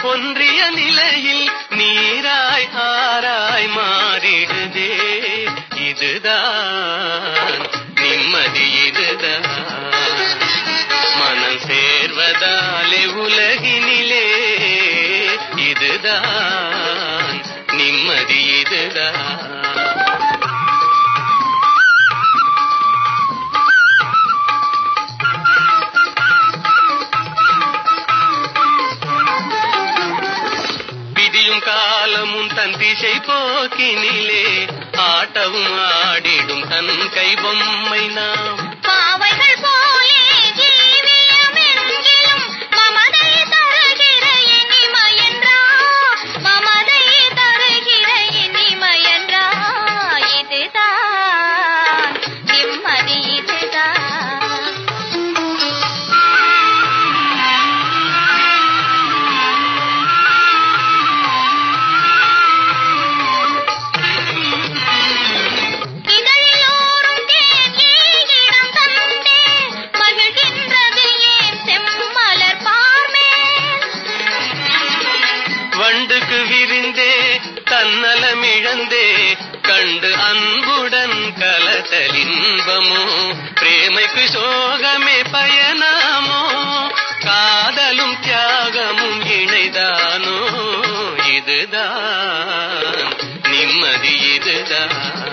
ஒன்றிய நிலையில் நீராய் ஆராய் மாறிடுதே இதுதான் நிம்மதி இதுதான் மனம் சேர்வதாலே உலகினிலே இதுதான் நிம்மதி இதுதான் விதியும் காலமும் தன் திசை போக்கினிலே ஆட்டவும் ஆடிடும் தன் கை பொம்மை நாம் பாவைகள் போலே ஜீவியமெங்கிலும் மமதை தருகிற இனிமையன்றா மமதை தருகிற இனிமையன்றா இதுதான் நிம்மதி இதுதான் இதழிலோரும் தேன் ஈகிடம் தந்தே மகிழ்கின்றது ஏன் செம்மலர் பார்மேல் வண்டுக்கு விரிந்தே தன்னலமிழந்தே கண்டு அன்புடன் கலத்தலின்பமோ பிரேமைக்கு சோகமே பயனாமோ காதலும் தியாகமும் இணைதானோ இதுதான் நிம்மதி இதுதான்